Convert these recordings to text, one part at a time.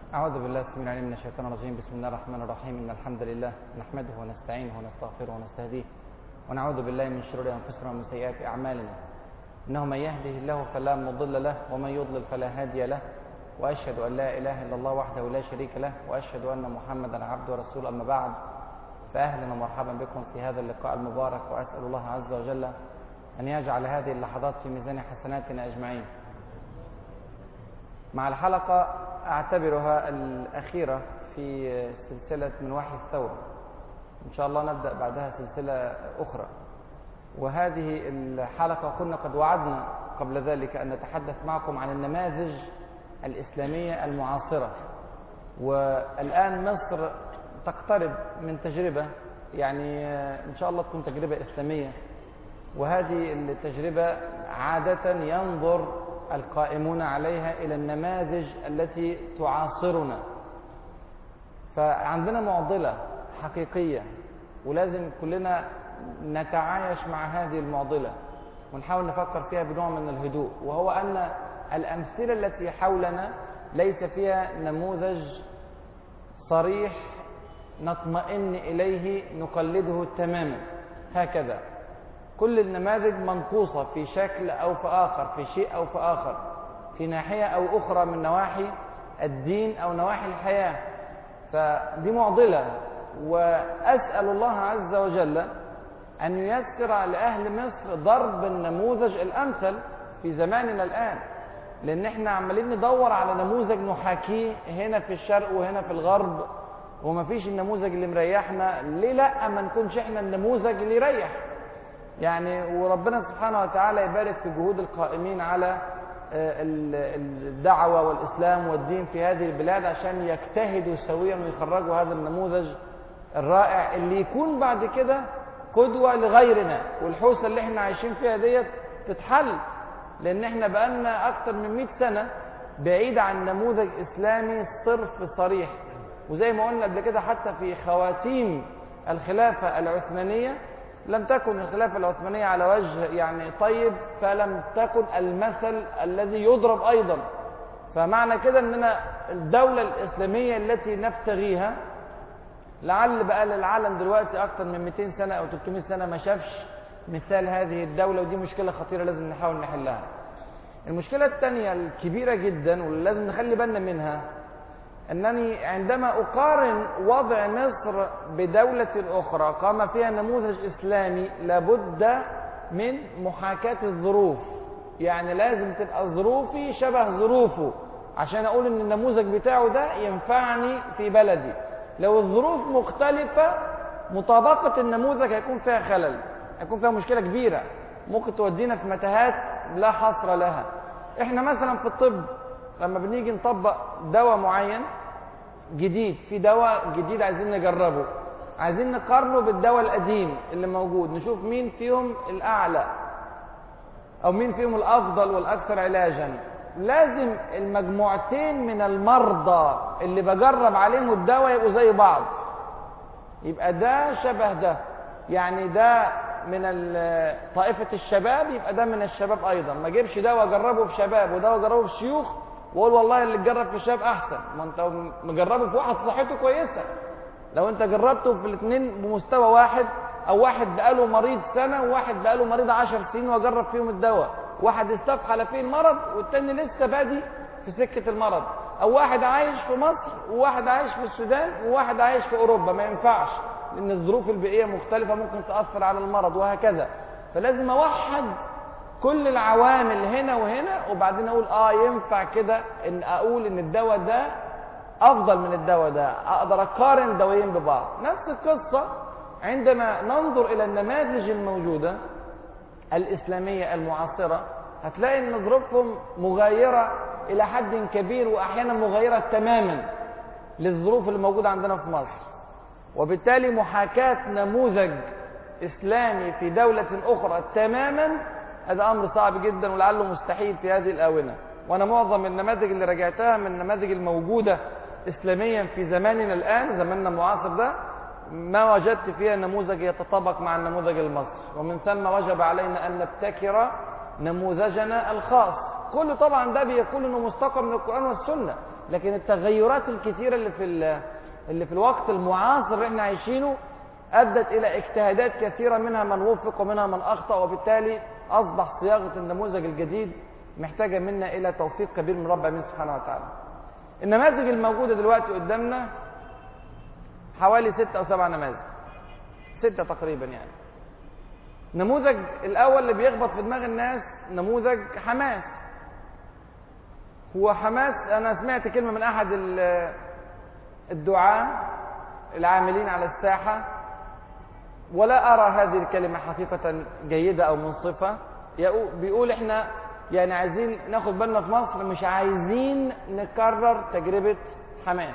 أعوذ بالله السميع العليم من الشيطان الرجيم بسم الله الرحمن الرحيم إن الحمد لله نحمده ونستعينه ونستغفره ونستهديه ونعوذ بالله من شرور أنفسنا ومن سيئات أعمالنا إنه من يهده الله فلا مضل له ومن يضلل فلا هادي له وأشهد أن لا إله إلا الله وحده لا شريك له وأشهد أن محمدا عبده ورسوله أما بعد فأهلا ومرحبا بكم في هذا اللقاء المبارك وأسأل الله عز وجل أن يجعل هذه اللحظات في ميزان حسناتنا أجمعين مع الحلقة أعتبرها الأخيرة في سلسلة من وحي الثورة إن شاء الله نبدأ بعدها سلسلة أخرى وهذه الحلقة كنا قد وعدنا قبل ذلك أن نتحدث معكم عن النماذج الإسلامية المعاصرة والآن مصر تقترب من تجربة يعني إن شاء الله تكون تجربة إسلامية وهذه التجربة عادة ينظر القائمون عليها إلى النماذج التي تعاصرنا فعندنا معضلة حقيقية ولازم كلنا نتعايش مع هذه المعضلة ونحاول نفكر فيها بنوع من الهدوء وهو أن الأمثلة التي حولنا ليس فيها نموذج صريح نطمئن إليه نقلده تماما هكذا كل النماذج منقوصة في شكل أو في آخر في شيء أو في آخر في ناحية أو أخرى من نواحي الدين أو نواحي الحياة فدي معضلة وأسأل الله عز وجل أن ييسر لأهل مصر ضرب النموذج الأمثل في زماننا الآن لأن احنا عمالين ندور على نموذج نحاكيه هنا في الشرق وهنا في الغرب وما فيش النموذج اللي مريحنا ليه لا ما نكونش احنا النموذج اللي يريح يعني وربنا سبحانه وتعالى يبارك في جهود القائمين على الدعوة والإسلام والدين في هذه البلاد عشان يجتهدوا سويا ويخرجوا هذا النموذج الرائع اللي يكون بعد كده قدوة لغيرنا والحوسة اللي احنا عايشين فيها ديت تتحل لأن احنا بقالنا أكتر من 100 سنة بعيد عن نموذج إسلامي صرف صريح وزي ما قلنا قبل كده حتى في خواتيم الخلافة العثمانية لم تكن الخلافة العثمانية على وجه يعني طيب فلم تكن المثل الذي يضرب أيضا فمعنى كده أننا الدولة الإسلامية التي نبتغيها لعل بقى للعالم دلوقتي أكثر من 200 سنة أو 300 سنة ما شافش مثال هذه الدولة ودي مشكلة خطيرة لازم نحاول نحلها المشكلة الثانية الكبيرة جدا واللي لازم نخلي بالنا منها أنني عندما أقارن وضع مصر بدولة أخرى قام فيها نموذج إسلامي لابد من محاكاة الظروف يعني لازم تبقى ظروفي شبه ظروفه عشان أقول أن النموذج بتاعه ده ينفعني في بلدي لو الظروف مختلفة مطابقة النموذج هيكون فيها خلل هيكون فيها مشكلة كبيرة ممكن تودينا في متاهات لا حصر لها احنا مثلا في الطب لما بنيجي نطبق دواء معين جديد في دواء جديد عايزين نجربه عايزين نقارنه بالدواء القديم اللي موجود نشوف مين فيهم الأعلى أو مين فيهم الأفضل والأكثر علاجا لازم المجموعتين من المرضى اللي بجرب عليهم الدواء يبقوا زي بعض يبقى ده شبه ده يعني ده من طائفة الشباب يبقى ده من الشباب أيضا ما اجيبش دواء أجربه في شباب ودواء أجربه في شيوخ واقول والله اللي تجرب في الشباب احسن ما انت مجربه في واحد صحته كويسه لو انت جربته في الاثنين بمستوى واحد او واحد بقاله مريض سنه وواحد بقاله مريض عشر سنين واجرب فيهم الدواء واحد استفحل فيه المرض والتاني لسه بادي في سكه المرض او واحد عايش في مصر وواحد عايش في السودان وواحد عايش في اوروبا ما ينفعش لان الظروف البيئيه مختلفه ممكن تاثر على المرض وهكذا فلازم اوحد كل العوامل هنا وهنا وبعدين اقول اه ينفع كده ان اقول ان الدواء ده افضل من الدواء ده اقدر اقارن دوايين ببعض نفس القصه عندما ننظر الى النماذج الموجوده الاسلاميه المعاصره هتلاقي ان ظروفهم مغايره الى حد كبير واحيانا مغايره تماما للظروف اللي موجوده عندنا في مصر وبالتالي محاكاه نموذج اسلامي في دوله اخرى تماما هذا امر صعب جدا ولعله مستحيل في هذه الاونه وانا معظم النماذج اللي راجعتها من النماذج الموجوده اسلاميا في زماننا الان زماننا المعاصر ده ما وجدت فيها نموذج يتطابق مع النموذج المصري ومن ثم وجب علينا ان نبتكر نموذجنا الخاص كل طبعا ده بيقول انه مستقى من القران والسنه لكن التغيرات الكثيرة اللي في ال- اللي في الوقت المعاصر اللي احنا عايشينه أدت إلى اجتهادات كثيرة منها من وفق ومنها من أخطأ وبالتالي أصبح صياغة النموذج الجديد محتاجة منا إلى توفيق كبير من رب العالمين سبحانه وتعالى. النماذج الموجودة دلوقتي قدامنا حوالي ستة أو سبعة نماذج. ستة تقريبا يعني. نموذج الأول اللي بيخبط في دماغ الناس نموذج حماس. هو حماس أنا سمعت كلمة من أحد ال- الدعاة العاملين على الساحة ولا أرى هذه الكلمة حقيقة جيدة أو منصفة يقو- بيقول إحنا يعني عايزين ناخد بالنا في مصر مش عايزين نكرر تجربة حماس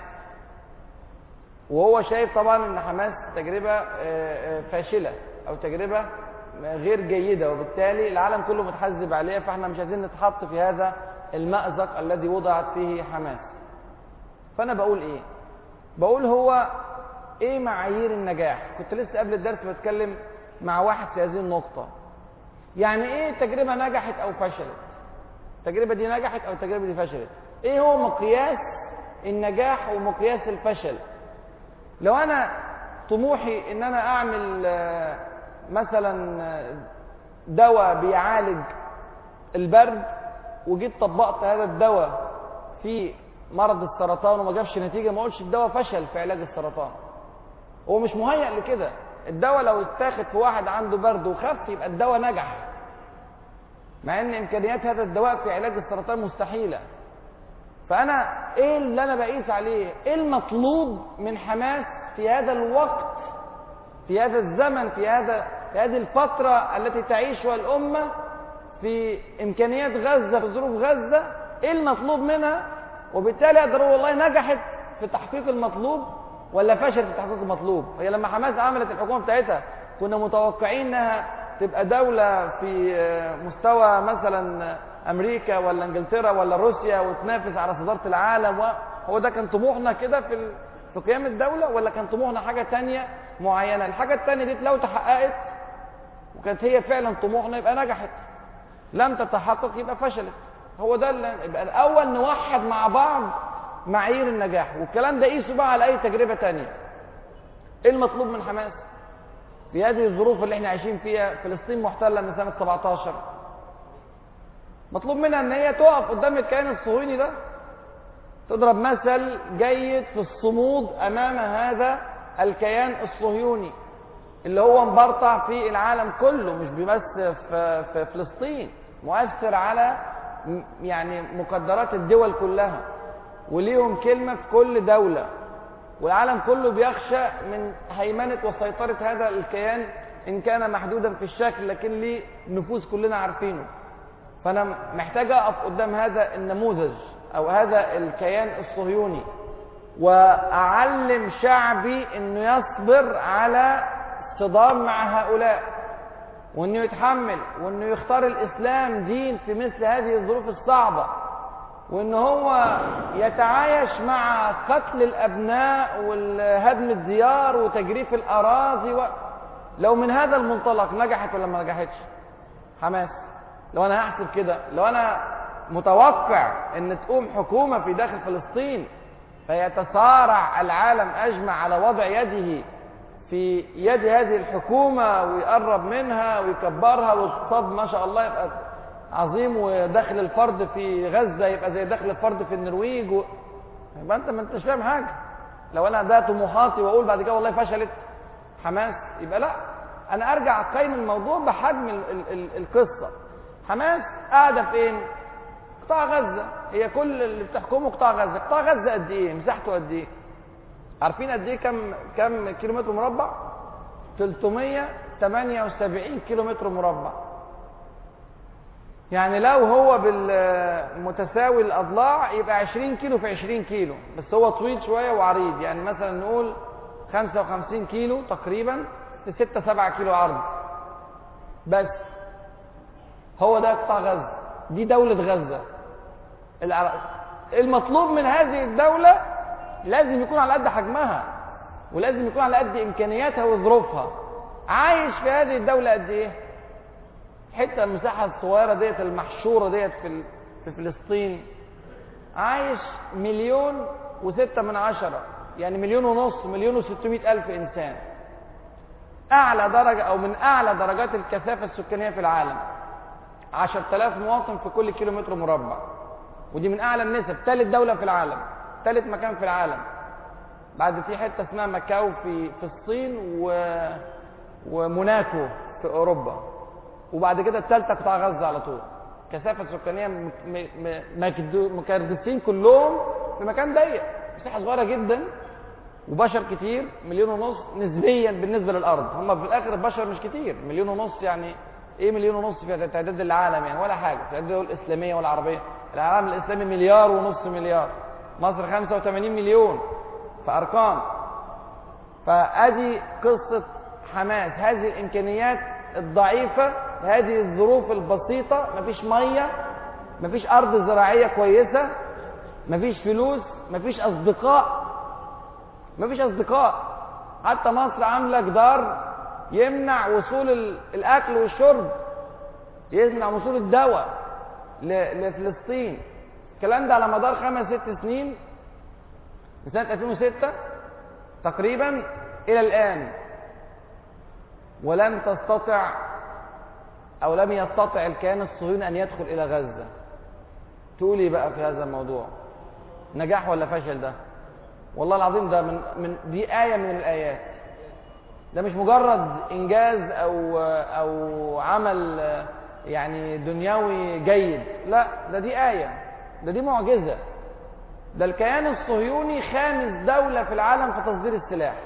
وهو شايف طبعا ان حماس تجربة آه، آه، فاشلة او تجربة غير جيدة وبالتالي العالم كله متحزب عليها فاحنا مش عايزين نتحط في هذا المأزق الذي وضعت فيه حماس فانا بقول ايه بقول هو ايه معايير النجاح كنت لسه قبل الدرس بتكلم مع واحد في هذه النقطة يعني ايه تجربة نجحت او فشلت التجربة دي نجحت او التجربة دي فشلت ايه هو مقياس النجاح ومقياس الفشل لو انا طموحي ان انا اعمل آه، مثلا آه، دواء بيعالج البرد وجيت طبقت هذا الدواء في مرض السرطان وما جابش نتيجه ما اقولش الدواء فشل في علاج السرطان هو مش مهيأ لكده الدواء لو اتاخد في واحد عنده برد وخف يبقى الدواء نجح مع ان امكانيات هذا الدواء في علاج السرطان مستحيله فانا ايه اللي انا بقيس عليه ايه المطلوب من حماس في هذا الوقت في هذا الزمن في هذا في هذه الفتره التي تعيشها الامه في امكانيات غزه في ظروف غزه ايه المطلوب منها وبالتالي اقدر أقول والله نجحت في تحقيق المطلوب ولا فشلت في تحقيق المطلوب هي لما حماس عملت الحكومه بتاعتها كنا متوقعين انها تبقى دوله في آه، مستوى مثلا امريكا ولا انجلترا ولا روسيا وتنافس على صداره العالم و- هو ده كان طموحنا كده في ال- في قيام الدوله ولا كان طموحنا حاجه تانية معينه الحاجه التانية دي لو تحققت وكانت هي فعلا طموحنا يبقى نجحت لم تتحقق يبقى فشلت هو ده اللي يبقى الاول نوحد مع بعض معايير النجاح والكلام ده قيسه بقى على اي تجربه تانية ايه المطلوب من حماس في هذه الظروف اللي احنا عايشين فيها فلسطين محتله من سنه 17 مطلوب منها ان هي تقف قدام الكيان الصهيوني ده تضرب مثل جيد في الصمود امام هذا الكيان الصهيوني اللي هو مبرطع في العالم كله مش بس في, في فلسطين مؤثر على م- يعني مقدرات الدول كلها وليهم كلمة في كل دولة والعالم كله بيخشى من هيمنة وسيطرة هذا الكيان إن كان محدودا في الشكل لكن ليه نفوذ كلنا عارفينه فأنا محتاج أقف قدام هذا النموذج أو هذا الكيان الصهيوني وأعلم شعبي إنه يصبر على صدام مع هؤلاء وإنه يتحمل وإنه يختار الإسلام دين في مثل هذه الظروف الصعبة وإن هو يتعايش مع قتل الأبناء والهدم الديار وتجريف الأراضي و... لو من هذا المنطلق نجحت ولا ما نجحتش حماس لو أنا هحسب كده لو أنا متوقع أن تقوم حكومة في داخل فلسطين فيتصارع العالم أجمع على وضع يده في يد هذه الحكومة ويقرب منها ويكبرها واقتصاد ما شاء الله يبقى عظيم ودخل الفرد في غزة يبقى زي دخل الفرد في النرويج و... يبقى انت ما انتش فاهم حاجة لو انا ده طموحاتي واقول بعد كده والله فشلت حماس يبقى لا انا ارجع اقيم الموضوع بحجم ال ال ال القصة حماس قاعدة فين قطاع غزة هي كل اللي بتحكمه قطاع غزة قطاع غزة قد ايه مساحته قد ايه عارفين قد ايه كم كم كيلومتر مربع 378 كيلومتر مربع يعني لو هو بالمتساوي الاضلاع يبقى 20 كيلو في 20 كيلو بس هو طويل شويه وعريض يعني مثلا نقول 55 كيلو تقريبا ل 6 7 كيلو عرض بس هو ده قطاع غزه دي دوله غزه الع- المطلوب من هذه الدوله لازم يكون على قد حجمها ولازم يكون على قد امكانياتها وظروفها عايش في هذه الدوله قد ايه حته المساحه الصغيره ديت المحشوره ديت في ال- في فلسطين عايش مليون وستة من عشرة يعني مليون ونص مليون وستمائة ألف إنسان أعلى درجة أو من أعلى درجات الكثافة السكانية في العالم عشرة آلاف مواطن في كل كيلومتر مربع ودي من أعلى النسب ثالث دولة في العالم ثالث مكان في العالم بعد في حتة اسمها ماكاو في في الصين و... وموناكو في أوروبا وبعد كده الثالثة قطاع غزة على طول كثافة سكانية م... م... م... مكردسين كلهم في مكان ضيق مساحة صغيرة جدا وبشر كتير مليون ونص نسبيا بالنسبة للأرض هم في الآخر البشر مش كتير مليون ونص يعني إيه مليون ونص في تعداد العالم يعني ولا حاجة تعداد الدول الإسلامية والعربية العالم الإسلامي مليار ونص مليار مصر 85 مليون في أرقام فأدي قصة حماس هذه الإمكانيات الضعيفة هذه الظروف البسيطة مفيش مية مفيش أرض زراعية كويسة مفيش فلوس مفيش أصدقاء مفيش أصدقاء حتى مصر عاملة جدار يمنع وصول الأكل والشرب يمنع وصول الدواء لفلسطين الكلام ده على مدار خمس ست سنين من سنة 2006 تقريبا إلى الآن ولم تستطع أو لم يستطع الكيان الصهيوني أن يدخل إلى غزة تقولي بقى في هذا الموضوع نجاح ولا فشل ده والله العظيم ده من, من دي آية من الآيات ده مش مجرد إنجاز أو أو عمل يعني دنيوي جيد لا ده دي آية ده دي معجزة ده الكيان الصهيوني خامس دولة في العالم في تصدير السلاح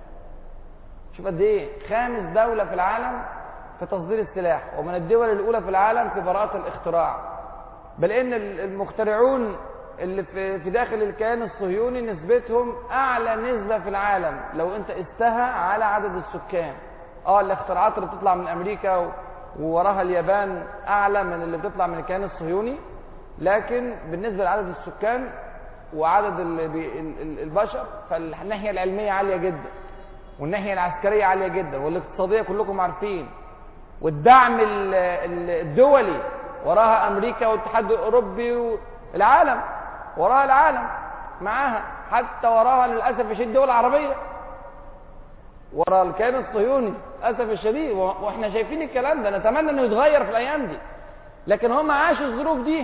شوف قد ايه خامس دولة في العالم في تصدير السلاح ومن الدول الأولى في العالم في براءة الاختراع بل إن المخترعون اللي في في داخل الكيان الصهيوني نسبتهم أعلى نسبة في العالم لو أنت استهى على عدد السكان اه الاختراعات اللي بتطلع من أمريكا ووراها اليابان أعلى من اللي بتطلع من الكيان الصهيوني لكن بالنسبة لعدد السكان وعدد البشر فالناحية العلمية عالية جدا والناحية العسكرية عالية جدا والاقتصادية كلكم عارفين والدعم الدولي وراها أمريكا والاتحاد الأوروبي والعالم وراها العالم معاها حتى وراها للأسف الشديد الدول العربية وراء الكيان الصهيوني للأسف الشديد واحنا شايفين الكلام ده نتمنى انه يتغير في الأيام دي لكن هم عاشوا الظروف دي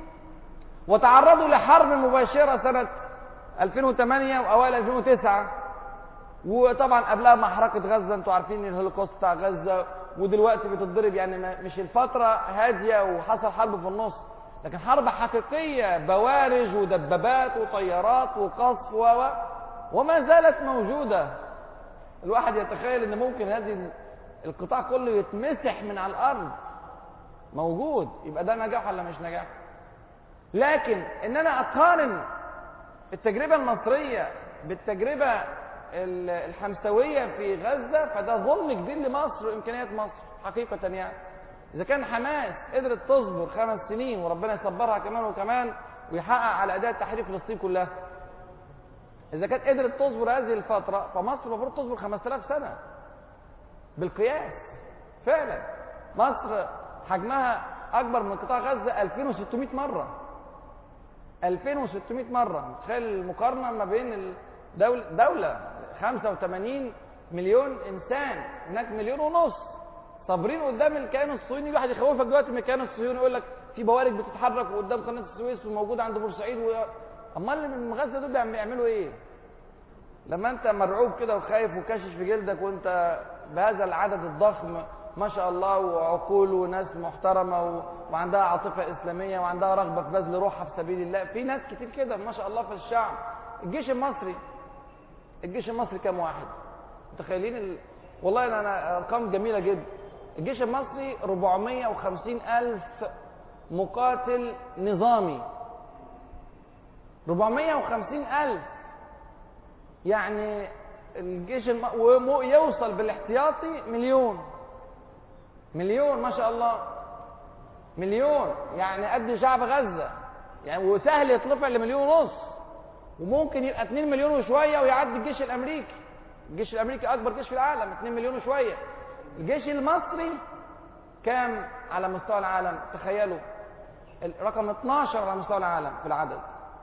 وتعرضوا لحرب مباشرة سنة 2008 وأوائل 2009 وطبعا قبلها محرقة غزة انتوا عارفين الهولوكوست بتاع غزة ودلوقتي بتتضرب يعني مش الفترة هادية وحصل حرب في النص لكن حرب حقيقية بوارج ودبابات وطيارات وقصف و وما زالت موجودة الواحد يتخيل ان ممكن هذه القطاع كله يتمسح من على الارض موجود يبقى ده نجاح ولا مش نجاح لكن ان انا اقارن التجربة المصرية بالتجربة الحمسوية في غزة فده ظلم كبير لمصر وإمكانيات مصر حقيقة يعني إذا كان حماس قدرت تصبر خمس سنين وربنا يصبرها كمان وكمان ويحقق على أداء تحرير فلسطين كلها إذا كانت قدرت تصبر هذه الفترة فمصر المفروض تصبر 5000 سنة بالقياس فعلا مصر حجمها أكبر من قطاع غزة 2600 مرة 2600 مرة تخيل المقارنة ما بين الدولة دولة 85 مليون إنسان هناك مليون ونص صابرين قدام الكيان الصهيوني واحد يخوفك دلوقتي من الكيان الصهيوني يقول لك في بوارج بتتحرك قدام قناة السويس وموجودة عند بورسعيد و... امال اللي من غزة دول بيعملوا ايه؟ لما انت مرعوب كده وخايف وكاشش في جلدك وانت بهذا العدد الضخم ما شاء الله وعقول وناس محترمة و... وعندها عاطفة إسلامية وعندها رغبة في بذل روحها في سبيل الله في ناس كتير كده ما شاء الله في الشعب الجيش المصري الجيش المصري كام واحد متخيلين ال... والله أنا, أنا أرقام جميلة جدا الجيش المصري 450 ألف مقاتل نظامي 450 ألف يعني الجيش الم... ويوصل بالاحتياطي مليون مليون ما شاء الله مليون يعني قد شعب غزة يعني وسهل يترفع لمليون ونص وممكن يبقى 2 مليون وشوية ويعدي الجيش الأمريكي الجيش الأمريكي أكبر جيش في العالم 2 مليون وشوية الجيش المصري كام على مستوى العالم تخيلوا الرقم 12 على مستوى العالم في العدد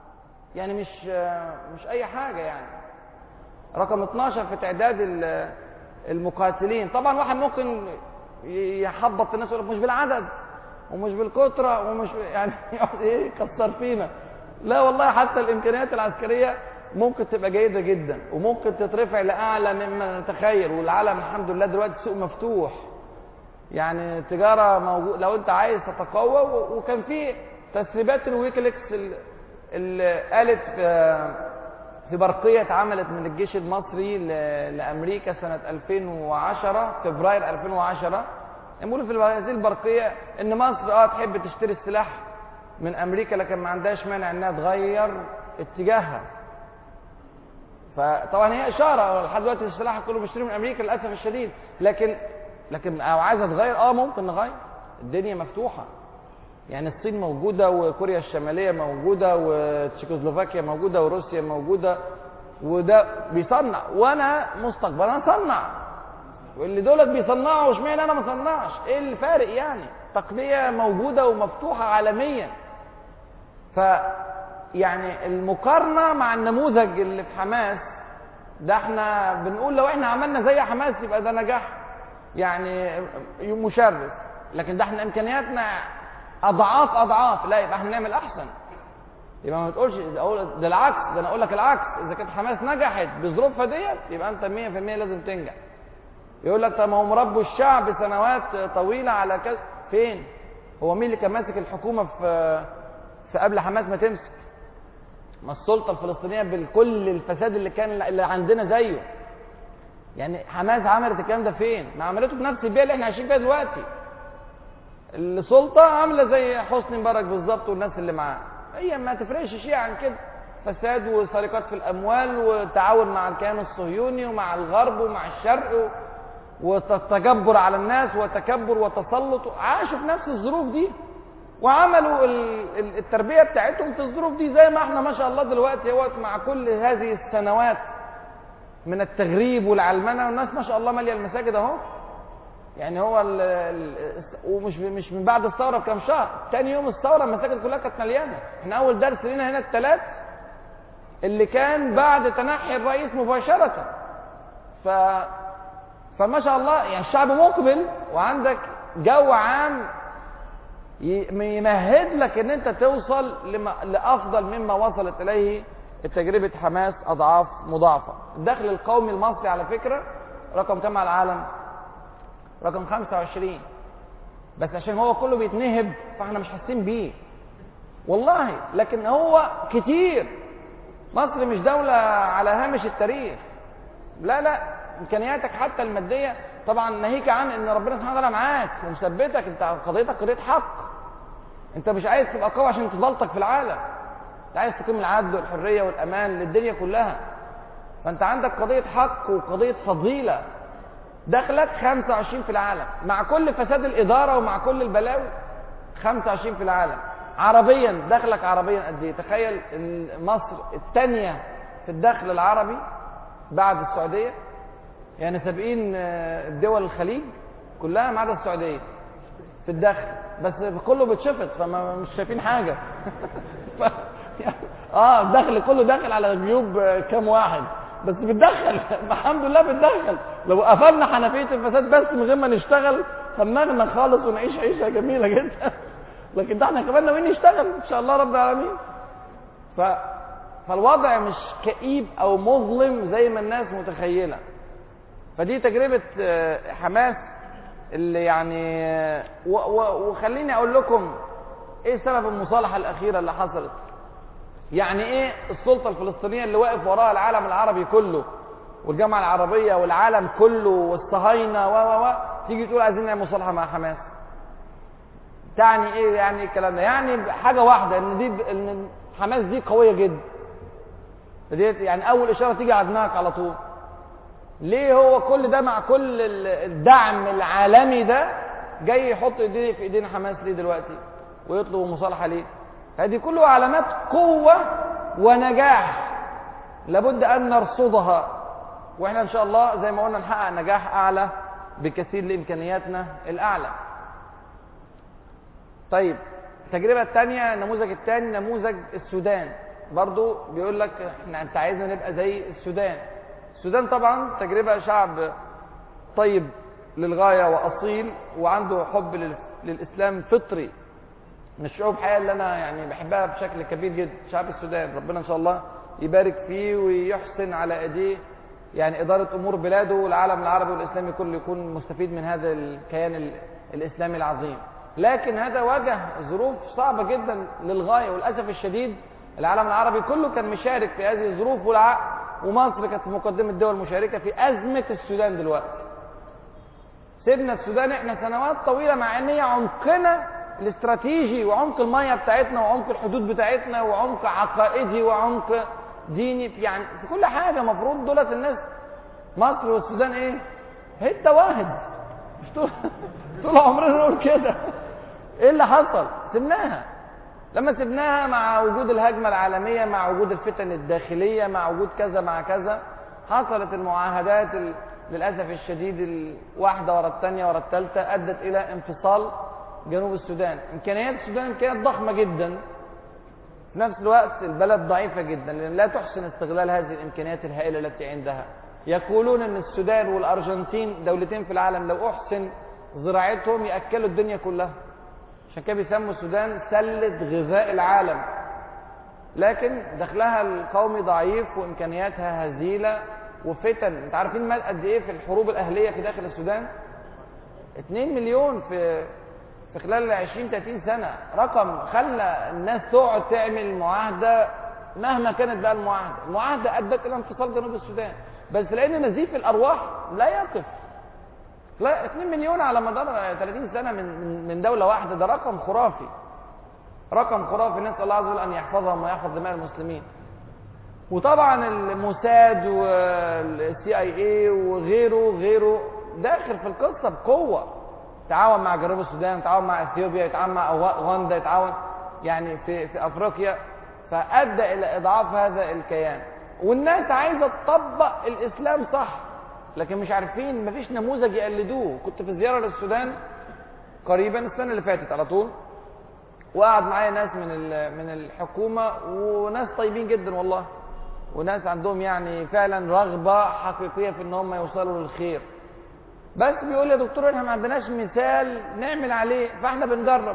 يعني مش مش اي حاجه يعني رقم 12 في تعداد ال- المقاتلين طبعا واحد ممكن يحبط في الناس يقول لك مش بالعدد ومش بالكتره ومش يعني يقعد ايه يكسر فينا لا والله حتى الامكانيات العسكريه ممكن تبقى جيده جدا وممكن تترفع لاعلى مما نتخيل والعالم الحمد لله دلوقتي سوق مفتوح يعني التجاره موجود لو انت عايز تتقوى و- وكان في تسريبات الويكيليكس ال- اللي قالت في في برقيه اتعملت من الجيش المصري ل- لامريكا سنه 2010 فبراير 2010 يقولوا في هذه البرقيه ان مصر اه تحب تشتري السلاح من امريكا لكن ما عندهاش مانع انها تغير اتجاهها فطبعا هي اشاره لحد دلوقتي السلاح كله بيشتري من امريكا للاسف الشديد لكن لكن او عايزه تغير اه ممكن نغير الدنيا مفتوحه يعني الصين موجوده وكوريا الشماليه موجوده وتشيكوسلوفاكيا موجوده وروسيا موجوده وده بيصنع وانا مستقبلا اصنع واللي دولت بيصنعوا اشمعنى انا ما اصنعش ايه الفارق يعني تقنيه موجوده ومفتوحه عالميا ف يعني المقارنه مع النموذج اللي في حماس ده احنا بنقول لو احنا عملنا زي حماس يبقى ده نجاح يعني مشرف لكن ده احنا امكانياتنا اضعاف اضعاف لا يبقى احنا نعمل احسن يبقى ما تقولش ده أقول- ده العكس ده انا اقول لك العكس اذا كانت حماس نجحت بظروفها ديت يبقى انت 100% لازم تنجح يقول لك طب ما هم ربوا الشعب سنوات طويله على كذا فين هو مين اللي كان ماسك الحكومه في في قبل حماس ما تمسك ما السلطه الفلسطينيه بالكل الفساد اللي كان اللي عندنا زيه يعني حماس عملت الكلام ده فين ما عملته في نفس البيئه اللي احنا عايشين فيها دلوقتي السلطه عامله زي حسني مبارك بالظبط والناس اللي معاه هي ما تفرقش شيء عن كده فساد وسرقات في الاموال وتعاون مع الكيان الصهيوني ومع الغرب ومع الشرق و- وتجبر على الناس وتكبر وتسلط عاشوا في نفس الظروف دي وعملوا ال- ال- التربيه بتاعتهم في الظروف دي زي ما احنا ما شاء الله دلوقتي اهوت مع كل هذه السنوات من التغريب والعلمنه والناس ما شاء الله ماليه المساجد اهو يعني هو ال ال ومش مش من بعد الثوره بكام شهر تاني يوم الثوره المساجد كلها كانت مليانه احنا اول درس لنا هنا الثلاث اللي كان بعد تنحي الرئيس مباشره ف فما شاء الله يعني الشعب مقبل وعندك جو عام ي- يمهد لك ان انت توصل لما لافضل مما وصلت اليه تجربه حماس اضعاف مضاعفه الدخل القومي المصري على فكره رقم كام على العالم رقم 25 بس عشان هو كله بيتنهب فاحنا مش حاسين بيه والله لكن هو كتير مصر مش دولة على هامش التاريخ لا لا امكانياتك حتى المادية طبعا ناهيك عن ان ربنا سبحانه وتعالى معاك ومثبتك انت قضيتك قضية حق انت مش عايز تبقى قوي عشان تبلطك في العالم انت عايز تقيم العدل والحرية والامان للدنيا كلها فانت عندك قضية حق وقضية فضيلة دخلك 25 في العالم مع كل فساد الإدارة ومع كل البلاوي 25 في العالم عربيا دخلك عربيا قد ايه تخيل ان مصر الثانية في الدخل العربي بعد السعودية يعني سابقين آه، دول الخليج كلها ما عدا السعودية في الدخل بس كله بيتشفط فما مش شايفين حاجة ف... اه الدخل كله داخل على جيوب آه، كام واحد بس بتدخل الحمد لله بتدخل لو قفلنا حنفيه الفساد بس من غير ما نشتغل هنغنى خالص ونعيش عيشه جميله جدا لكن ده احنا كمان ناويين نشتغل ان شاء الله رب العالمين ف فالوضع مش كئيب او مظلم زي ما الناس متخيله فدي تجربه آه، حماس اللي يعني آه، و- و- وخليني اقول لكم ايه سبب المصالحه الاخيره اللي حصلت يعني ايه السلطه الفلسطينيه اللي واقف وراها العالم العربي كله والجامعه العربيه والعالم كله والصهاينه و و و تيجي تقول عايزين نعمل مصالحه مع حماس تعني ايه يعني إيه الكلام ده يعني حاجه واحده ان دي ان حماس دي قويه جدا ديت يعني اول اشاره تيجي على دماغك على طول ليه هو كل ده مع كل ال- الدعم العالمي ده جاي يحط ايديه في ايدين حماس ليه دلوقتي ويطلب مصالحه ليه هذه كلها علامات قوه ونجاح لابد ان نرصدها واحنا ان شاء الله زي ما قلنا نحقق نجاح اعلى بكثير لامكانياتنا الاعلى طيب التجربه الثانيه النموذج الثاني نموذج السودان برضو بيقول لك احنا انت عايزنا نبقى زي السودان السودان طبعا تجربة شعب طيب للغاية وأصيل وعنده حب لل- للإسلام فطري من الشعوب حقيقة اللي أنا يعني بحبها بشكل كبير جدا شعب السودان ربنا إن شاء الله يبارك فيه ويحسن على أيديه يعني إدارة أمور بلاده والعالم العربي والإسلامي كله يكون مستفيد من هذا الكيان ال- الإسلامي العظيم لكن هذا واجه ظروف صعبة جدا للغاية وللأسف الشديد العالم العربي كله كان مشارك في هذه الظروف والع... ومصر كانت في مقدمة الدول المشاركة في أزمة السودان دلوقتي سيبنا السودان احنا سنوات طويلة مع ان هي عمقنا الاستراتيجي وعمق المية بتاعتنا وعمق الحدود بتاعتنا وعمق عقائدي وعمق ديني في يعني في كل حاجة مفروض دولت الناس مصر والسودان ايه حتة واحد مش طول طول عمرنا نقول كده ايه اللي حصل سبناها لما سبناها مع وجود الهجمة العالمية مع وجود الفتن الداخلية مع وجود كذا مع كذا حصلت المعاهدات ال- للأسف الشديد الواحدة ورا الثانية ورا الثالثة أدت إلى انفصال جنوب السودان إمكانيات السودان إمكانيات ضخمة جدا في نفس الوقت البلد ضعيفة جدا لأن لا تحسن استغلال هذه الإمكانيات الهائلة التي عندها يقولون أن السودان والأرجنتين دولتين في العالم لو أحسن زراعتهم يأكلوا الدنيا كلها عشان كده بيسموا السودان سلة غذاء العالم لكن دخلها القومي ضعيف وامكانياتها هزيله وفتن انت عارفين مات قد ايه في الحروب الاهليه في داخل السودان 2 مليون في في خلال 20 30 سنه رقم خلى الناس تقعد تعمل معاهده مهما كانت بقى المعاهده المعاهده ادت الى انفصال جنوب السودان بس لان نزيف الارواح لا يقف لا 2 مليون على مدار 30 سنه من من- من دوله واحده ده رقم خرافي رقم خرافي نسال الله عز وجل ان يحفظهم ويحفظ دماء المسلمين وطبعا الموساد والسي اي اي وغيره غيره داخل في القصه بقوه تعاون مع جنوب السودان تعاون مع اثيوبيا يتعاون مع اوغندا يتعاون يعني في في افريقيا فادى الى اضعاف هذا الكيان والناس عايزه تطبق الاسلام صح لكن مش عارفين مفيش نموذج يقلدوه كنت في زياره للسودان قريبا السنه اللي فاتت على طول وقعد معايا ناس من ال- من الحكومه وناس طيبين جدا والله وناس عندهم يعني فعلا رغبه حقيقيه في ان هم يوصلوا للخير بس بيقول لي يا دكتور احنا ما عندناش مثال نعمل عليه فاحنا بنجرب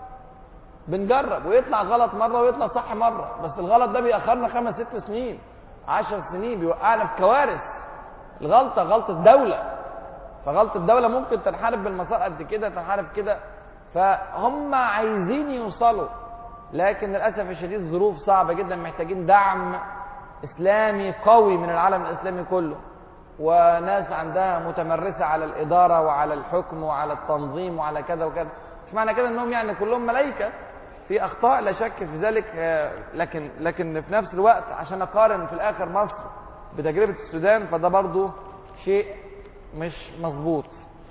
بنجرب ويطلع غلط مره ويطلع صح مره بس الغلط ده بيأخرنا خمس ست سنين عشر سنين بيوقعنا في كوارث الغلطه غلطه دوله فغلطه دوله ممكن تنحرف بالمسار قد كده تنحرف كده فهم عايزين يوصلوا لكن للاسف الشديد ظروف صعبه جدا محتاجين دعم اسلامي قوي من العالم الاسلامي كله وناس عندها متمرسه على الاداره وعلى الحكم وعلى التنظيم وعلى كذا وكذا مش معنى كده انهم يعني كلهم ملائكه في اخطاء لا شك في ذلك آه، لكن لكن في نفس الوقت عشان اقارن في الاخر مصر بتجربه السودان فده برضو شيء مش مظبوط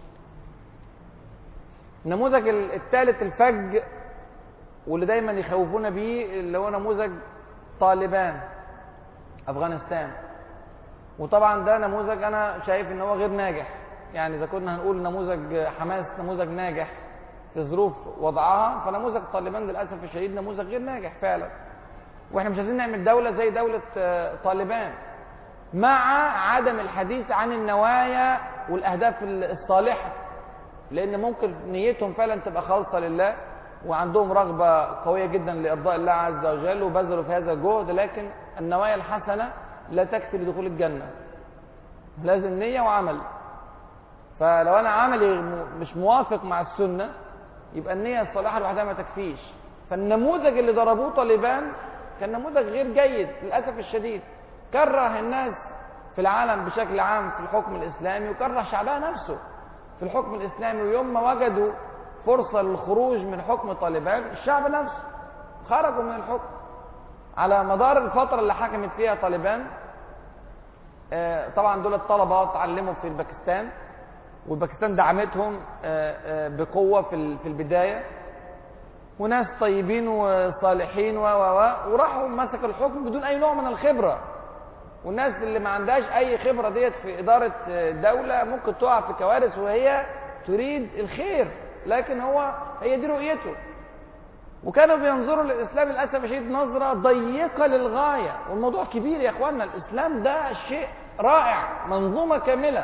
النموذج ال- الثالث الفج واللي دايما يخوفونا بيه اللي هو نموذج طالبان افغانستان وطبعا ده نموذج انا شايف ان هو غير ناجح يعني اذا كنا هنقول نموذج حماس نموذج ناجح في ظروف وضعها فنموذج طالبان للاسف الشديد نموذج غير ناجح فعلا واحنا مش عايزين نعمل دوله زي دوله آه، طالبان مع عدم الحديث عن النوايا والاهداف الصالحه لان ممكن نيتهم فعلا تبقى خالصه لله وعندهم رغبه قويه جدا لارضاء الله عز وجل وبذلوا في هذا الجهد لكن النوايا الحسنه لا تكفي لدخول الجنه لازم نيه وعمل فلو انا عملي م- مش موافق مع السنه يبقى النيه الصالحه لوحدها ما تكفيش فالنموذج اللي ضربوه طالبان كان نموذج غير جيد للاسف الشديد كره الناس في العالم بشكل عام في الحكم الاسلامي وكره شعبها نفسه في الحكم الاسلامي ويوم ما وجدوا فرصه للخروج من حكم طالبان الشعب نفسه خرجوا من الحكم على مدار الفتره اللي حكمت فيها طالبان آه، طبعا دول الطلبه اتعلموا في الباكستان والباكستان دعمتهم آه، آه، بقوه في ال- في البدايه وناس طيبين وصالحين و و و وراحوا مسكوا الحكم بدون اي نوع من الخبره والناس اللي ما عندهاش اي خبره ديت في اداره آه، دوله ممكن تقع في كوارث وهي تريد الخير لكن هو هي دي رؤيته وكانوا بينظروا للاسلام للاسف الشديد نظره ضيقه للغايه والموضوع كبير يا اخوانا الاسلام ده شيء رائع منظومه كامله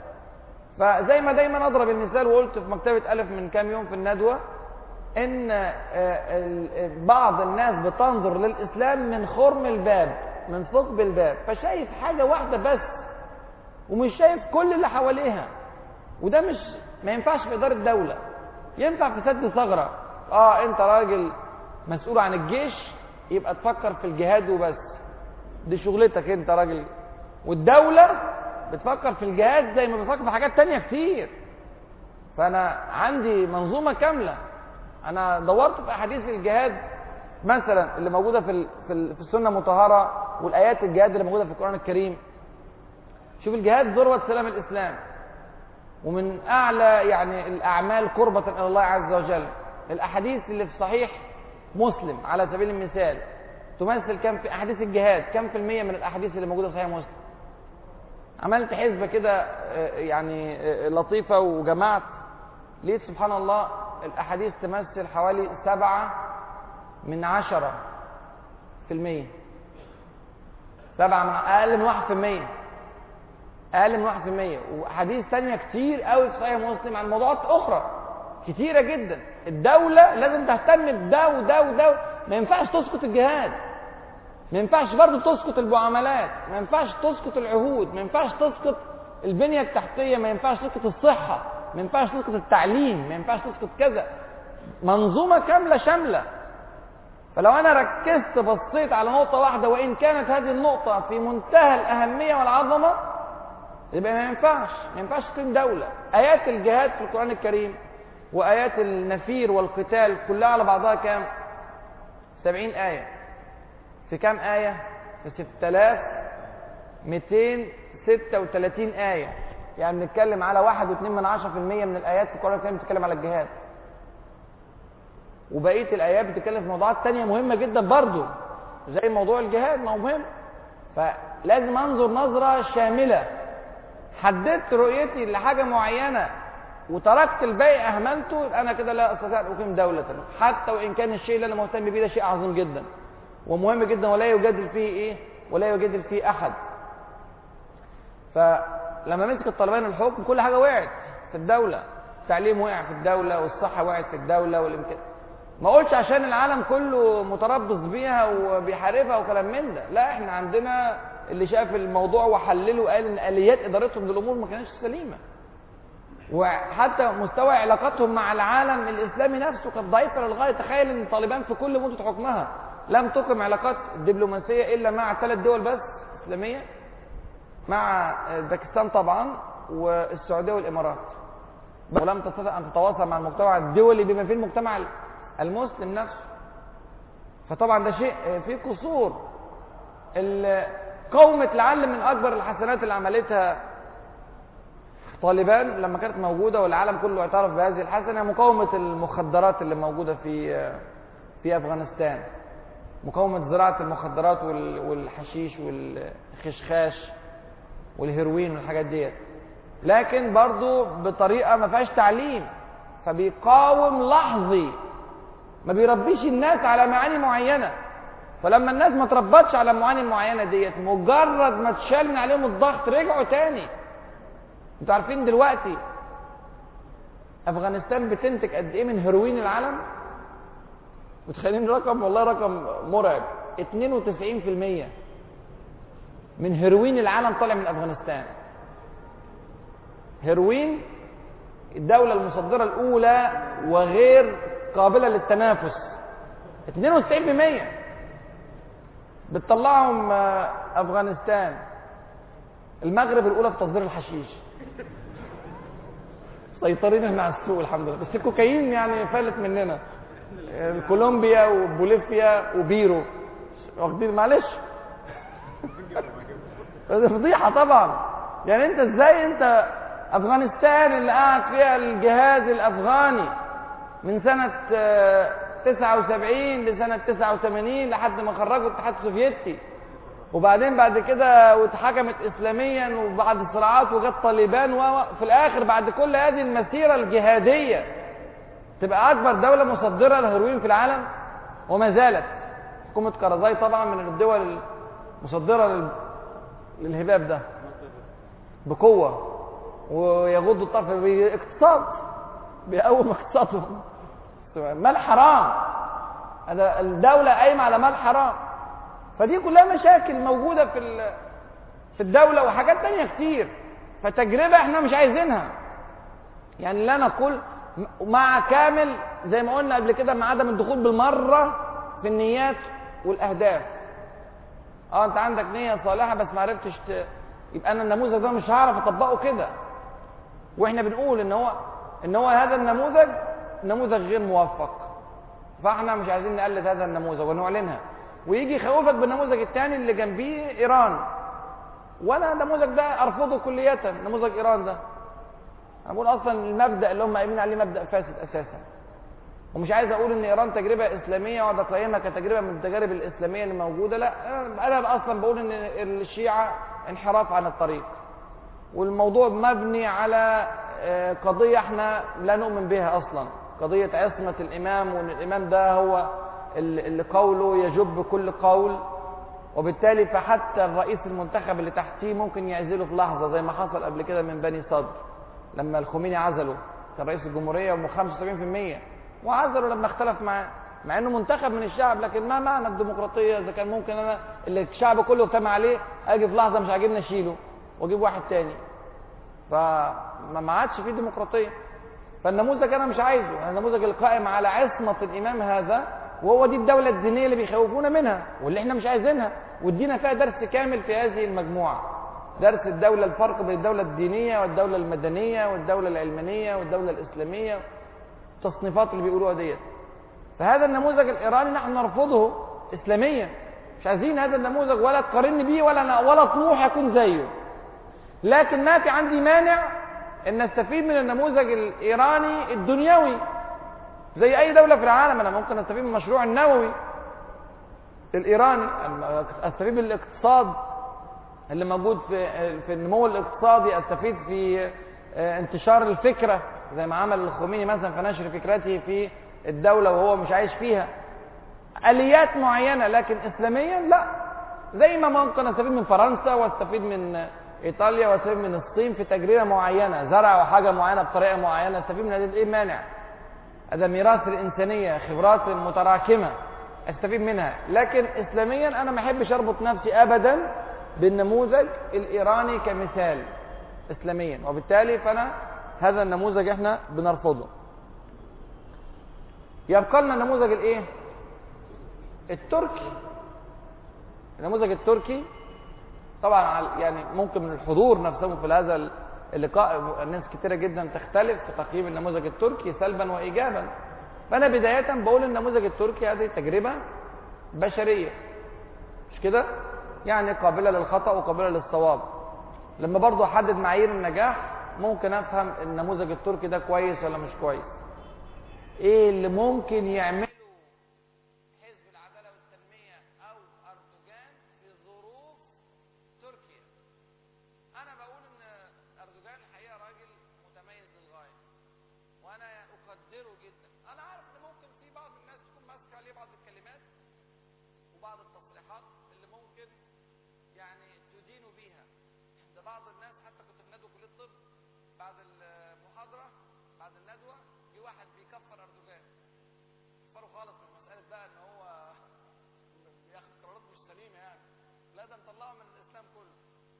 فزي ما دايما اضرب المثال وقلت في مكتبه الف من كام يوم في الندوه ان آه، ال- بعض الناس بتنظر للاسلام من خرم الباب من ثقب الباب فشايف حاجه واحده بس ومش شايف كل اللي حواليها وده مش ما ينفعش في اداره دوله ينفع في سد ثغره اه انت راجل مسؤول عن الجيش يبقى تفكر في الجهاد وبس دي شغلتك انت راجل والدوله بتفكر في الجهاد زي ما بتفكر في حاجات تانية كتير فانا عندي منظومه كامله انا دورت في احاديث الجهاد مثلا اللي موجوده في ال- في ال- في السنه المطهره والايات الجهاد اللي موجوده في القران الكريم شوف الجهاد ذروه سلام الاسلام ومن اعلى يعني الاعمال قربه الى الله عز وجل الاحاديث اللي في صحيح مسلم على سبيل المثال تمثل كم في احاديث الجهاد كم في الميه من الاحاديث اللي موجوده في صحيح مسلم عملت حسبه كده آه، يعني آه، لطيفه وجمعت لقيت سبحان الله الاحاديث تمثل حوالي سبعة من عشرة في المية سبعة من أقل من واحد في المية أقل من واحد في المية وأحاديث تانية كتير قوي في صحيح مسلم عن موضوعات أخرى كتيرة جدا الدولة لازم تهتم بده وده وده ما ينفعش تسقط الجهاد ما ينفعش برضه تسقط المعاملات ما ينفعش تسقط العهود ما ينفعش تسقط البنية التحتية ما ينفعش تسقط الصحة ما ينفعش تسقط التعليم ما ينفعش تسقط كذا منظومة كاملة شاملة فلو أنا ركزت بصيت على نقطة واحدة وإن كانت هذه النقطة في منتهى الأهمية والعظمة يبقى ما ينفعش ما ينفعش تكون دولة آيات الجهاد في القرآن الكريم وآيات النفير والقتال كلها على بعضها كام؟ سبعين آية في كام آية؟ في 6236 آية يعني بنتكلم على واحد واتنين من عشرة في المية من الآيات في القرآن الكريم بتتكلم على الجهاد وبقية الآيات بتتكلم في موضوعات تانية مهمة جدا برضو زي موضوع الجهاد ما هو مهم فلازم أنظر نظرة شاملة حددت رؤيتي لحاجة معينة وتركت الباقي أهملته يبقى أنا كده لا أستطيع أن أقيم دولة حتى وإن كان الشيء اللي أنا مهتم بيه ده شيء عظيم جدا ومهم جدا ولا يجادل فيه إيه ولا يجادل فيه أحد فلما مسك الطالبان الحكم كل حاجة وقعت في الدولة التعليم وقع في الدولة والصحة وقعت في الدولة والإمكان ما اقولش عشان العالم كله متربص بيها وبيحاربها وكلام من ده لا احنا عندنا اللي شاف الموضوع وحلله وقال ان اليات ادارتهم للامور ما كانتش سليمه وحتى مستوى علاقاتهم مع العالم الاسلامي نفسه كانت ضعيفه للغايه تخيل ان طالبان في كل مده حكمها لم تقم علاقات دبلوماسيه الا مع ثلاث دول بس اسلاميه مع باكستان طبعا والسعوديه والامارات ولم تستطع ان تتواصل مع المجتمع الدولي بما فيه المجتمع المسلم نفسه فطبعا ده شيء فيه قصور قومة لعل من أكبر الحسنات اللي عملتها طالبان لما كانت موجودة والعالم كله اعترف بهذه الحسنة مقاومة المخدرات اللي موجودة في في أفغانستان مقاومة زراعة المخدرات والحشيش والخشخاش والهيروين والحاجات ديت لكن برضو بطريقة ما فيهاش تعليم فبيقاوم لحظي ما بيربيش الناس على معاني معينة فلما الناس ما تربتش على المعاني المعينة ديت مجرد ما تشال من عليهم الضغط رجعوا تاني انتوا عارفين دلوقتي افغانستان بتنتج قد ايه من هيروين العالم متخيلين رقم والله رقم مرعب 92% من هيروين العالم طالع من افغانستان هيروين الدولة المصدرة الأولى وغير قابلة للتنافس 92% بتطلعهم أفغانستان المغرب الأولى في تصدير الحشيش سيطرين احنا على السوق الحمد لله بس الكوكايين يعني فلت مننا كولومبيا وبوليفيا وبيرو واخدين معلش فضيحة طبعا يعني انت ازاي انت افغانستان اللي قاعد فيها الجهاز الافغاني من سنة 79 لسنة 89 لحد ما خرجوا الاتحاد السوفيتي وبعدين بعد كده واتحكمت اسلاميا وبعد الصراعات وجت طالبان وفي الاخر بعد كل هذه المسيرة الجهادية تبقى اكبر دولة مصدرة للهيروين في العالم وما زالت حكومة كرزاي طبعا من الدول المصدرة لل- للهباب ده بقوة ويغض الطرف باقتصاد بيقوم اقتصادهم مال حرام هذا الدولة قايمة على مال حرام فدي كلها مشاكل موجودة في ال- في الدولة وحاجات تانية كتير فتجربة احنا مش عايزينها يعني لا نقول مع كامل زي ما قلنا قبل كده مع عدم الدخول بالمرة في النيات والأهداف اه انت عندك نية صالحة بس ما عرفتش ت... يبقى انا النموذج ده مش هعرف اطبقه كده واحنا بنقول ان هو ان هو هذا النموذج نموذج غير موفق فاحنا مش عايزين نقلد هذا النموذج ونعلنها ويجي يخوفك بالنموذج الثاني اللي جنبيه ايران وانا النموذج ده ارفضه كلية نموذج ايران ده انا بقول اصلا المبدا اللي هم قايمين عليه مبدا فاسد اساسا ومش عايز اقول ان ايران تجربه اسلاميه واقعد اقيمها كتجربه من التجارب الاسلاميه اللي موجوده لا انا اصلا بقول ان الشيعه انحراف عن الطريق والموضوع مبني على آه، قضيه احنا لا نؤمن بها اصلا قضيه عصمه الامام وان الامام ده هو اللي اللي قوله يجب كل قول وبالتالي فحتى الرئيس المنتخب اللي تحتيه ممكن يعزله في لحظه زي ما حصل قبل كده من بني صدر لما الخميني عزله كان رئيس الجمهوريه ب 75% وعزله لما اختلف معاه مع انه منتخب من الشعب لكن ما معنى الديمقراطيه اذا كان ممكن انا اللي الشعب كله اجتمع عليه اجي في لحظه مش عاجبني اشيله واجيب واحد تاني فما ما عادش فيه ديمقراطيه فالنموذج انا مش عايزه انا النموذج القائم على عصمه الامام هذا وهو دي الدوله الدينيه اللي بيخوفونا منها واللي احنا مش عايزينها وادينا فيها درس كامل في هذه المجموعه درس الدولة الفرق بين الدولة الدينية والدولة المدنية والدولة العلمانية والدولة الإسلامية التصنيفات اللي بيقولوها ديت فهذا النموذج الإيراني نحن نرفضه إسلاميا مش عايزين هذا النموذج ولا تقارني بيه ولا ولا طموح يكون زيه لكن ما في عندي مانع ان نستفيد من النموذج الايراني الدنيوي زي اي دوله في العالم انا ممكن استفيد من المشروع النووي الايراني أما استفيد من الاقتصاد اللي موجود في في النمو الاقتصادي استفيد في آه، انتشار الفكره زي ما عمل الخميني مثلا في نشر فكرته في الدوله وهو مش عايش فيها اليات معينه لكن اسلاميا لا زي ما ممكن استفيد من فرنسا واستفيد من ايطاليا واستفيد من الصين في تجربه معينه زرعوا حاجه معينه بطريقه معينه استفيد من هذه ايه مانع هذا ميراث الانسانيه خبرات متراكمه استفيد منها لكن اسلاميا انا ما احبش اربط نفسي ابدا بالنموذج الايراني كمثال اسلاميا وبالتالي فانا هذا النموذج احنا بنرفضه يبقى لنا النموذج الايه التركي النموذج التركي طبعا على- يعني ممكن من الحضور نفسهم في هذا اللقاء الناس كتيرة جدا تختلف في تقييم النموذج التركي سلبا وإيجابا فأنا بداية بقول النموذج التركي هذه تجربة بشرية مش كده؟ يعني قابلة للخطأ وقابلة للصواب لما برضو أحدد معايير النجاح ممكن أفهم النموذج التركي ده كويس ولا مش كويس إيه اللي ممكن يعمله حزب العدالة والتنمية أو أردوغان في ظروف تركيا أنا بقول إن أردوغان الحقيقة راجل متميز للغاية وأنا أقدره جدا أنا عارف إن ممكن في بعض الناس تكون ماسكة عليه بعض الكلمات وبعض التصريحات اللي ممكن يعني تدين بيها ده بعض الناس حتى كنت في ندوة كلية الطب بعد المحاضرة بعد الندوة جه واحد بيكفر أردوغان كفره خالص مش مسألة بقى إن هو بياخد قرارات مش سليمة يعني لا ده مطلعه من الإسلام كله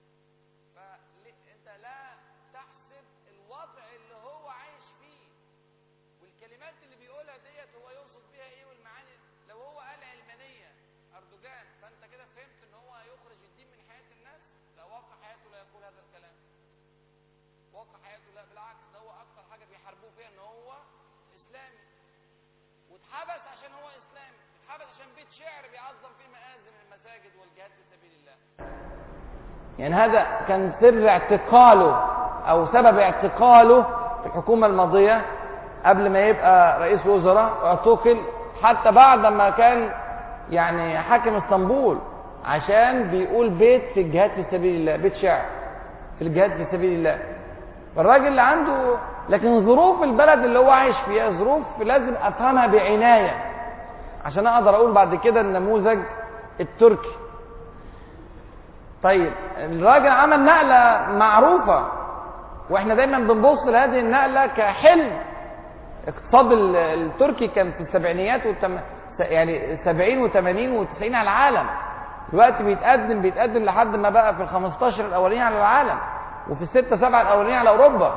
فأنت لا تحسب الوضع اللي هو عايش فيه والكلمات اللي بيقولها ديت هو يقصد بيها ايه والمعاني لو هو قال علمانية أردوغان فأنت كده فهمت إن هو يخرج الدين من حياة الناس لا واقع حياته لا يقول هذا الكلام واقع حياته لا بالعكس ده هو أكتر حاجة بيحاربوه فيها إن هو إسلامي واتحبس عشان هو إسلامي اتحبس عشان بيت شعر بيعظم فيه مآذن المساجد والجهاد في سبيل الله يعني هذا كان سر اعتقاله او سبب اعتقاله في الحكومة الماضية قبل ما يبقى رئيس وزراء اعتقل حتى بعد ما كان يعني حاكم اسطنبول عشان بيقول بيت في الجهاد في سبيل الله بيت شعر في الجهاد في سبيل الله الراجل اللي عنده لكن ظروف البلد اللي هو عايش فيها ظروف لازم افهمها بعناية عشان اقدر اقول بعد كده النموذج التركي طيب الراجل عمل نقلة معروفة واحنا دايما بنبص لهذه النقلة كحلم اقتصاد ال- التركي كان في السبعينيات والتم... يعني 70 و80 و90 على العالم دلوقتي بيتقدم بيتقدم لحد ما بقى في ال 15 الاولين على العالم وفي الستة سبعة الاولين على اوروبا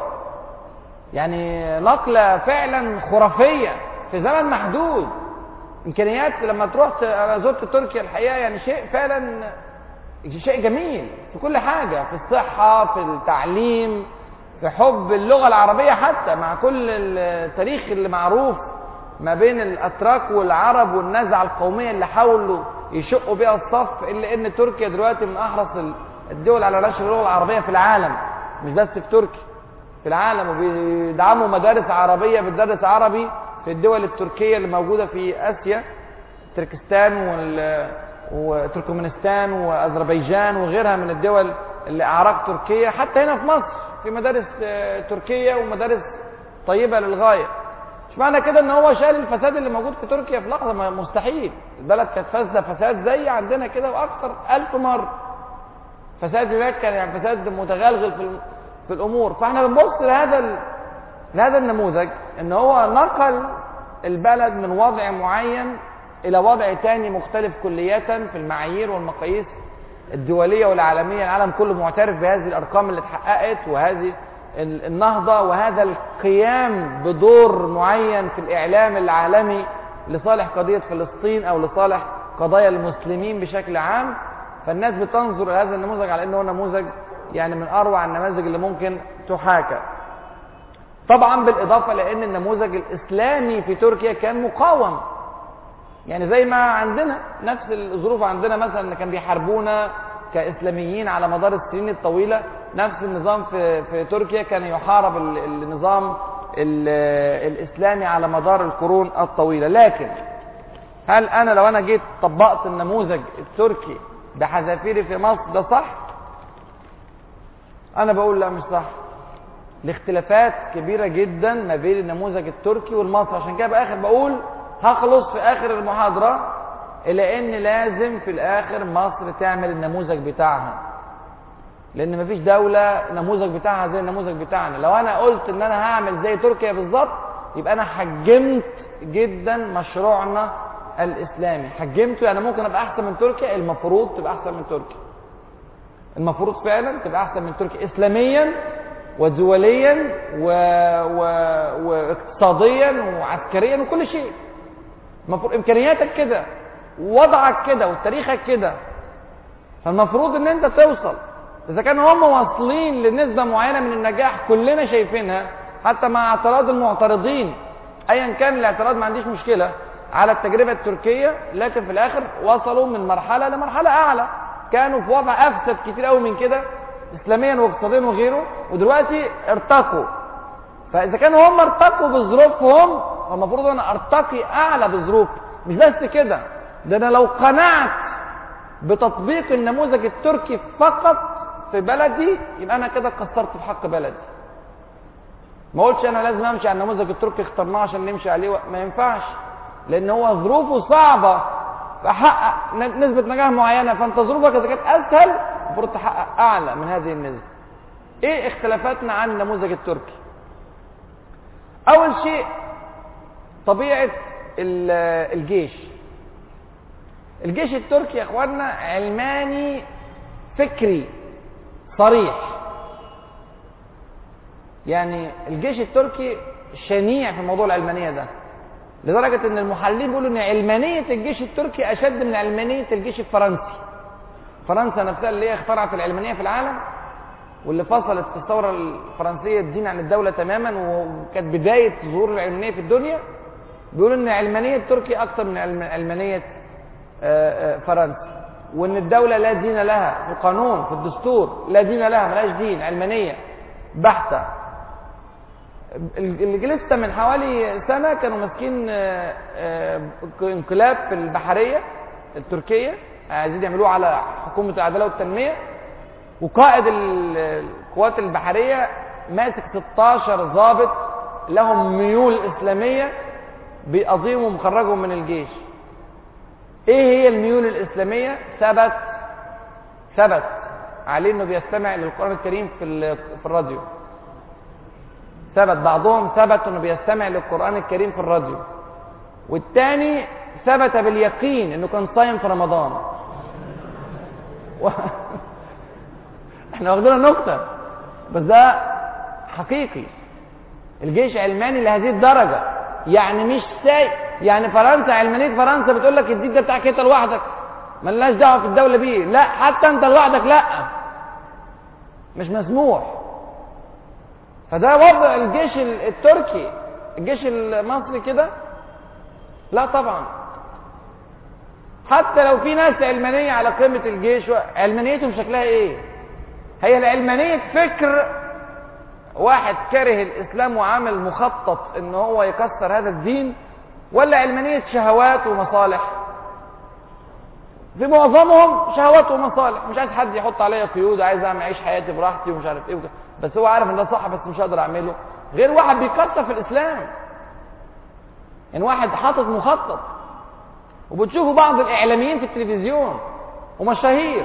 يعني نقلة فعلا خرافية في زمن محدود امكانيات لما تروح ت- انا زرت تركيا الحقيقة يعني شيء فعلا شيء جميل في كل حاجة في الصحة في التعليم في حب اللغة العربية حتى مع كل التاريخ اللي معروف ما بين الأتراك والعرب والنزعة القومية اللي حاولوا يشقوا بيها الصف إلا إن تركيا دلوقتي من أحرص الدول على نشر اللغة العربية في العالم مش بس في تركيا في العالم وبيدعموا مدارس عربية بتدرس عربي في الدول التركية اللي موجودة في آسيا تركستان وال... وتركمانستان واذربيجان وغيرها من الدول اللي اعراق تركيا حتى هنا في مصر في مدارس آه، تركيه ومدارس طيبه للغايه مش معنى كده ان هو شال الفساد اللي موجود في تركيا في لحظه ما مستحيل البلد كانت فاسده فساد زي عندنا كده واكثر ألف مره فساد هناك كان يعني فساد متغلغل في الم- في الامور فاحنا بنبص لهذا ال... لهذا النموذج ان هو نقل البلد من وضع معين الى وضع تاني مختلف كلية في المعايير والمقاييس الدولية والعالمية العالم كله معترف بهذه الارقام اللي اتحققت وهذه ال- النهضة وهذا القيام بدور معين في الاعلام العالمي لصالح قضية فلسطين او لصالح قضايا المسلمين بشكل عام فالناس بتنظر الى هذا النموذج على انه هو نموذج يعني من اروع النماذج اللي ممكن تحاكى طبعا بالاضافه لان النموذج الاسلامي في تركيا كان مقاوم يعني زي ما عندنا نفس الظروف عندنا مثلا اللي كان بيحاربونا كاسلاميين على مدار السنين الطويله نفس النظام في في تركيا كان يحارب ال- النظام ال- الاسلامي على مدار القرون الطويله لكن هل انا لو انا جيت طبقت النموذج التركي بحذافيري في مصر ده صح انا بقول لا مش صح لاختلافات كبيره جدا ما بين النموذج التركي والمصري عشان كده باخر بقول هخلص في اخر المحاضره الى ان لازم في الاخر مصر تعمل النموذج بتاعها لان مفيش دوله النموذج بتاعها زي النموذج بتاعنا لو انا قلت ان انا هعمل زي تركيا بالظبط يبقى انا حجمت جدا مشروعنا الاسلامي حجمته يعني ممكن ابقى احسن من تركيا المفروض تبقى احسن من تركيا المفروض فعلا تبقى احسن من تركيا اسلاميا ودوليا و... و... واقتصاديا وعسكريا وكل شيء المفروض امكانياتك كده ووضعك كده وتاريخك كده فالمفروض ان انت توصل اذا كانوا هم واصلين لنسبه معينه من النجاح كلنا شايفينها حتى مع اعتراض المعترضين ايا كان الاعتراض ما عنديش مشكله على التجربه التركيه لكن في الاخر وصلوا من مرحله لمرحله اعلى كانوا في وضع افسد كتير قوي من كده اسلاميا واقتصاديا وغيره ودلوقتي ارتقوا فاذا كانوا هم ارتقوا بظروفهم المفروض انا ارتقي اعلى بظروفي مش بس كده ده انا لو قنعت بتطبيق النموذج التركي فقط في بلدي يبقى انا كده قصرت في حق بلدي ما قلتش انا لازم امشي على النموذج التركي اخترناه عشان نمشي عليه ما ينفعش لان هو ظروفه صعبه فحقق ن- نسبه نجاح معينه فانت ظروفك اذا كانت اسهل المفروض تحقق اعلى من هذه النسبه ايه اختلافاتنا عن النموذج التركي اول شيء طبيعه ال- الجيش الجيش التركي يا اخوانا علماني فكري صريح يعني الجيش التركي شنيع في موضوع العلمانيه ده لدرجه ان المحللين بيقولوا ان علمانيه الجيش التركي اشد من علمانيه الجيش الفرنسي فرنسا نفسها اللي هي اخترعت العلمانيه في العالم واللي فصلت في الثوره الفرنسيه الدين عن الدوله تماما وكانت بدايه ظهور العلمانيه في الدنيا بيقولوا ان علمانيه تركيا اكثر من علم- علمانيه آه، آه، فرنسا وان الدوله لا دين لها في القانون في الدستور لا دين لها ملهاش دين علمانيه بحته اللي لسه من حوالي سنه كانوا ماسكين آه، آه، انقلاب في البحريه التركيه عايزين يعملوه على حكومه العداله والتنميه وقائد ال- القوات البحريه ماسك 16 ضابط لهم ميول اسلاميه بيقضيهم ومخرجهم من الجيش ايه هي الميول الاسلاميه ثبت ثبت عليه انه بيستمع للقران الكريم في ال- في الراديو ثبت بعضهم ثبت انه بيستمع للقران الكريم في الراديو والتاني ثبت باليقين انه كان صايم في رمضان و... احنا واخدينها نكته بس ده حقيقي الجيش علماني لهذه الدرجه يعني مش ساي يعني فرنسا علمانيه فرنسا بتقول لك الدين ده بتاعك انت لوحدك ملناش دعوه في الدوله بيه لا حتى انت لوحدك لا مش مسموح فده وضع الجيش ال- التركي الجيش المصري كده لا طبعا حتى لو في ناس علمانيه على قمه الجيش علمانيتهم شكلها ايه هي العلمانيه فكر واحد كاره الاسلام وعامل مخطط ان هو يكسر هذا الدين ولا علمانيه شهوات ومصالح في معظمهم شهوات ومصالح مش عايز حد يحط عليا قيود عايز اعمل اعيش حياتي براحتي ومش عارف ايه وكده. بس هو عارف ان ده صح بس مش هقدر اعمله غير واحد بيكسر في الاسلام يعني واحد حاطط مخطط وبتشوفوا بعض الاعلاميين في التلفزيون ومشاهير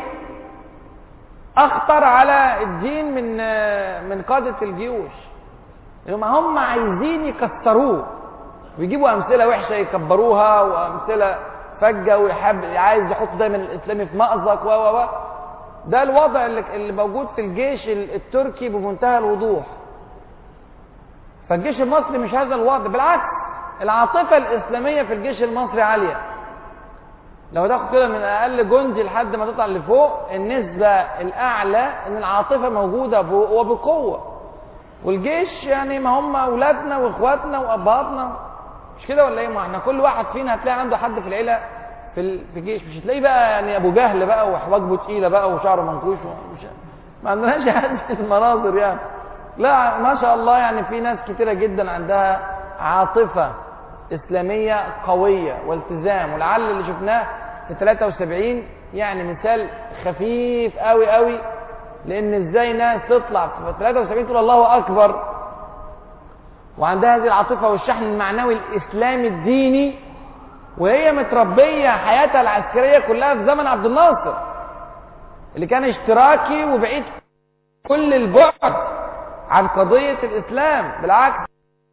اخطر على الدين من من قاده الجيوش هم هم عايزين يكسروه ويجيبوا امثله وحشه يكبروها وامثله فجه ويحب عايز يحط دايما الاسلامي في مأزق و و و ده الوضع اللي اللي موجود في الجيش التركي بمنتهى الوضوح فالجيش المصري مش هذا الوضع بالعكس العاطفه الاسلاميه في الجيش المصري عاليه لو تاخد كده من اقل جندي لحد ما تطلع لفوق النسبه الاعلى ان العاطفه موجوده فوق وبقوه والجيش يعني ما هم اولادنا واخواتنا وابهاتنا مش كده ولا ايه ما احنا كل واحد فينا هتلاقي عنده حد في العيله في ال- في الجيش مش هتلاقيه بقى يعني ابو جهل بقى وحواجبه تقيله بقى وشعره منكوش ومش ما عندناش هذه المناظر يعني لا ما شاء الله يعني في ناس كتيره جدا عندها عاطفه اسلاميه قويه والتزام ولعل اللي شفناه في 73 يعني مثال خفيف قوي قوي لان ازاي ناس تطلع في 73 تقول الله اكبر وعندها هذه العاطفه والشحن المعنوي الاسلامي الديني وهي متربيه حياتها العسكريه كلها في زمن عبد الناصر اللي كان اشتراكي وبعيد كل البعد عن قضيه الاسلام بالعكس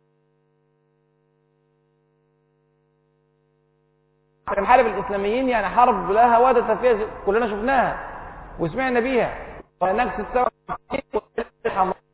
كان حارب الاسلاميين يعني حرب لا هوادة فيها كلنا شفناها وسمعنا بيها ونكسة سوا